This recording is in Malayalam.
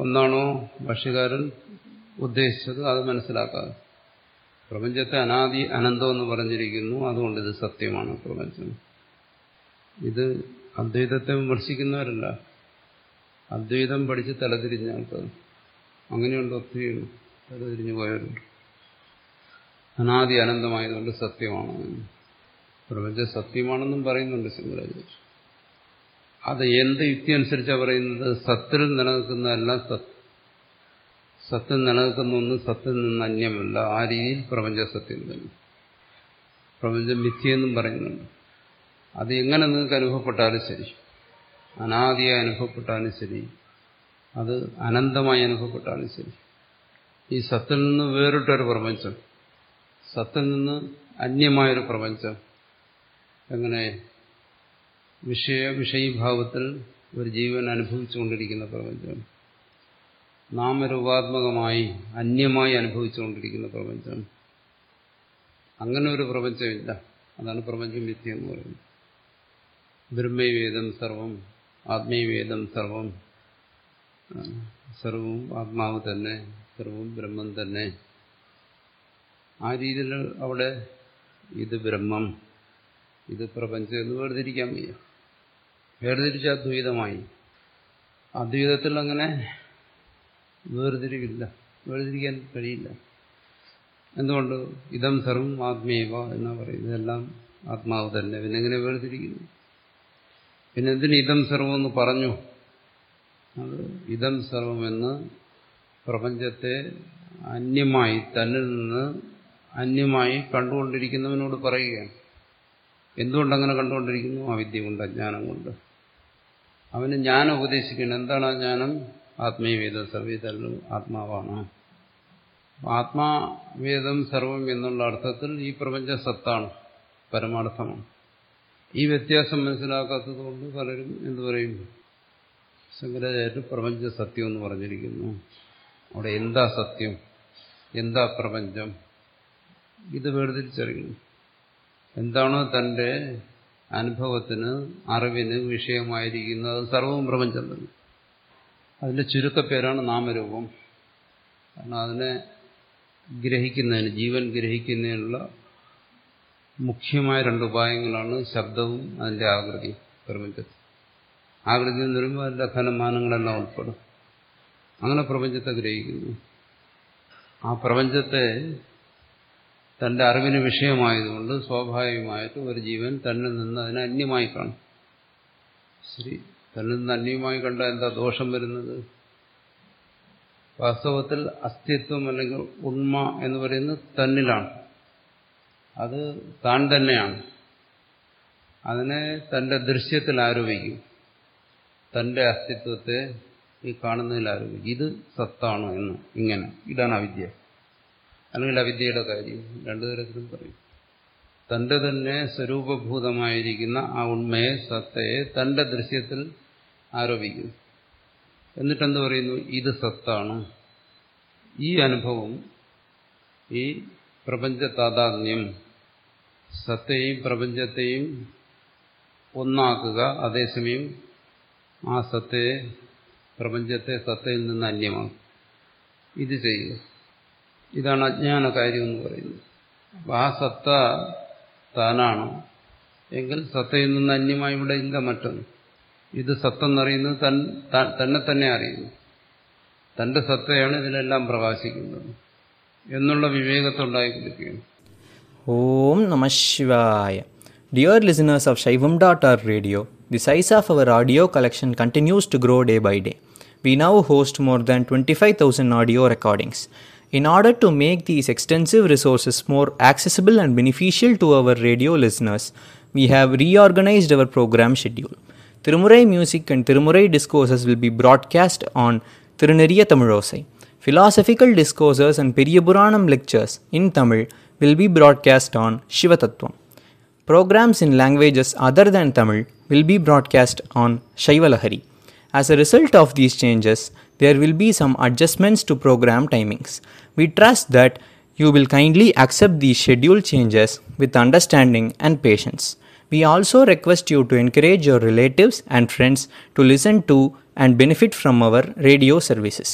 ഒന്നാണോ ഭാഷ്യകാരൻ ഉദ്ദേശിച്ചത് അത് മനസ്സിലാക്കാതെ പ്രപഞ്ചത്തെ അനാദി അനന്തം എന്ന് പറഞ്ഞിരിക്കുന്നു അതുകൊണ്ട് ഇത് സത്യമാണ് പ്രപഞ്ചം ഇത് അദ്വൈതത്തെ വിമർശിക്കുന്നവരല്ല അദ്വൈതം പഠിച്ച് തലതിരിഞ്ഞ ആൾക്കാർ അങ്ങനെയുണ്ട് ഒത്തിരി തലതിരിഞ്ഞു പോയവരുണ്ട് അനാദി അനന്തമായതുകൊണ്ട് സത്യമാണ് പ്രപഞ്ചം സത്യമാണെന്നും പറയുന്നുണ്ട് ശങ്കരാചാര്യ അത് എന്ത് യുക്തി അനുസരിച്ചാണ് പറയുന്നത് സത്തിൽ നിലനിൽക്കുന്നതെല്ലാം സത്ത് സത്തിൽ നിലനിൽക്കുന്ന ഒന്ന് സത്തിൽ നിന്ന് അന്യമല്ല ആ രീതിയിൽ പ്രപഞ്ച സത്യം തന്നെ പ്രപഞ്ചം മിഥ്യയെന്നും പറയുന്നുണ്ട് അത് എങ്ങനെ നിങ്ങൾക്ക് അനുഭവപ്പെട്ടാലും ശരി അനാദിയായി അനുഭവപ്പെട്ടാലും ശരി അത് അനന്തമായി അനുഭവപ്പെട്ടാലും ശരി ഈ സത്തിൽ നിന്ന് വേറിട്ടൊരു പ്രപഞ്ചം സത്തിൽ നിന്ന് അന്യമായൊരു പ്രപഞ്ചം എങ്ങനെ വിഷയ വിഷയീഭാവത്തിൽ ഒരു ജീവൻ അനുഭവിച്ചുകൊണ്ടിരിക്കുന്ന പ്രപഞ്ചം നാമരൂപാത്മകമായി അന്യമായി അനുഭവിച്ചുകൊണ്ടിരിക്കുന്ന പ്രപഞ്ചം അങ്ങനെ ഒരു പ്രപഞ്ചമില്ല അതാണ് പ്രപഞ്ചം മിഥ്യ എന്ന് പറയുന്നത് ബ്രഹ്മവേദം സർവം ആത്മീയവേദം സർവം സർവവും ആത്മാവ് തന്നെ സർവവും ബ്രഹ്മം തന്നെ ആ രീതിയിൽ അവിടെ ഇത് ബ്രഹ്മം ഇത് പ്രപഞ്ചം എന്ന് വേർതിരിക്കാൻ വയ്യ വേർതിരിച്ച അദ്വൈതമായി അദ്വൈതത്തിൽ അങ്ങനെ വേർതിരിവില്ല വേർതിരിക്കാൻ കഴിയില്ല എന്തുകൊണ്ട് ഇതം സർവം ആത്മീയവ എന്നാ പറയുന്നത് ഇതെല്ലാം ആത്മാവ് തന്നെ പിന്നെ എങ്ങനെ വേർതിരിക്കുന്നു പിന്നെ എന്തിന് ഇതം സർവം എന്ന് പറഞ്ഞു അത് ഇതം സർവമെന്ന് പ്രപഞ്ചത്തെ അന്യമായി തന്നിൽ നിന്ന് അന്യമായി കണ്ടുകൊണ്ടിരിക്കുന്നവനോട് പറയുകയാണ് എന്തുകൊണ്ടങ്ങനെ കണ്ടുകൊണ്ടിരിക്കുന്നു അവിദ്യ കൊണ്ട് അജ്ഞാനം കൊണ്ട് അവന് ജ്ഞാനം ഉപദേശിക്കണം എന്താണ് ആ ജ്ഞാനം ആത്മീയവേദം സർവീതല്ലും ആത്മാവാണ് ആത്മാവേദം സർവം എന്നുള്ള അർത്ഥത്തിൽ ഈ പ്രപഞ്ച സത്താണ് പരമാർത്ഥമാണ് ഈ വ്യത്യാസം മനസ്സിലാക്കാത്തത് കൊണ്ട് പലരും എന്തു പറയും ശങ്കരാചാര്യ പ്രപഞ്ച സത്യം എന്ന് പറഞ്ഞിരിക്കുന്നു അവിടെ എന്താ സത്യം എന്താ പ്രപഞ്ചം ഇത് വേർതിരിച്ചറിയണം എന്താണോ തന്റെ അനുഭവത്തിന് അറിവിന് വിഷയമായിരിക്കുന്നത് അത് സർവവും പ്രപഞ്ചം തന്നെ അതിന്റെ ചുരുക്കപ്പേരാണ് നാമരൂപം കാരണം അതിനെ ഗ്രഹിക്കുന്നതിന് ജീവൻ ഗ്രഹിക്കുന്നതിനുള്ള മുഖ്യമായ രണ്ട് ഉപായങ്ങളാണ് ശബ്ദവും അതിന്റെ ആകൃതി പ്രപഞ്ചത്തിൽ ആകൃതി എന്ന് പറയുമ്പോൾ അതിന്റെ ഘനമാനങ്ങളെല്ലാം ഉൾപ്പെടും അങ്ങനെ പ്രപഞ്ചത്തെ ഗ്രഹിക്കുന്നു ആ പ്രപഞ്ചത്തെ തന്റെ അറിവിന് വിഷയമായതുകൊണ്ട് സ്വാഭാവികമായിട്ട് ഒരു ജീവൻ തന്നിൽ നിന്ന് അതിനെ അന്യമായി കാണും ശരി തന്നിൽ നിന്ന് അന്യമായി കണ്ട എന്താ ദോഷം വരുന്നത് വാസ്തവത്തിൽ അസ്തിത്വം അല്ലെങ്കിൽ ഉണ്മ എന്ന് പറയുന്നത് തന്നിലാണ് അത് താൻ തന്നെയാണ് അതിനെ തന്റെ ദൃശ്യത്തിൽ ആരോപിക്കും തന്റെ അസ്തിത്വത്തെ ഈ കാണുന്നതിൽ ആരോപിക്കും ഇത് സത്താണ് എന്ന് ഇങ്ങനെ ഇതാണ് അവിദ്യ അല്ലെങ്കിൽ അവിദ്യയുടെ കാര്യം രണ്ടു തരത്തിലും പറയും തന്റെ തന്നെ സ്വരൂപഭൂതമായിരിക്കുന്ന ആ ഉണ്മയെ സത്തയെ തന്റെ ദൃശ്യത്തിൽ ആരോപിക്കുന്നു എന്നിട്ടെന്ത് പറയുന്നു ഇത് സത്താണ് ഈ അനുഭവം ഈ പ്രപഞ്ച താതാത്മ്യം സത്തെയും പ്രപഞ്ചത്തെയും ഒന്നാക്കുക അതേസമയം ആ സത്തയെ പ്രപഞ്ചത്തെ സത്തയിൽ നിന്ന് അന്യമാക്കും ഇത് ചെയ്യുക ഇതാണ് അജ്ഞാന കാര്യം എന്ന് പറയുന്നത് അപ്പം ആ സത്ത താനാണ് എങ്കിൽ സത്തയിൽ നിന്ന് അന്യമായി ഇവിടെ ഇല്ല മറ്റൊന്ന് ഇത് സത്തെന്നറിയുന്നത് തൻ തന്നെ തന്നെ അറിയുന്നു തന്റെ സത്തയാണ് ഇതിലെല്ലാം പ്രകാശിക്കുന്നത് എന്നുള്ള വിവേകത്തുണ്ടായിക്കൊടുക്കുകയാണ് Om Namah Shivaya. Dear listeners of Shaivam.org radio, the size of our audio collection continues to grow day by day. We now host more than 25,000 audio recordings. In order to make these extensive resources more accessible and beneficial to our radio listeners, we have reorganized our program schedule. Tirumurai music and Tirumurai discourses will be broadcast on Tiruneriya Tamilosai. Philosophical discourses and Periyapuranam lectures in Tamil will be broadcast on Shivatattvam. Programs in languages other than Tamil will be broadcast on Shaivalahari. As a result of these changes, there will be some adjustments to program timings. We trust that you will kindly accept these schedule changes with understanding and patience. We also request you to encourage your relatives and friends to listen to and benefit from our radio services.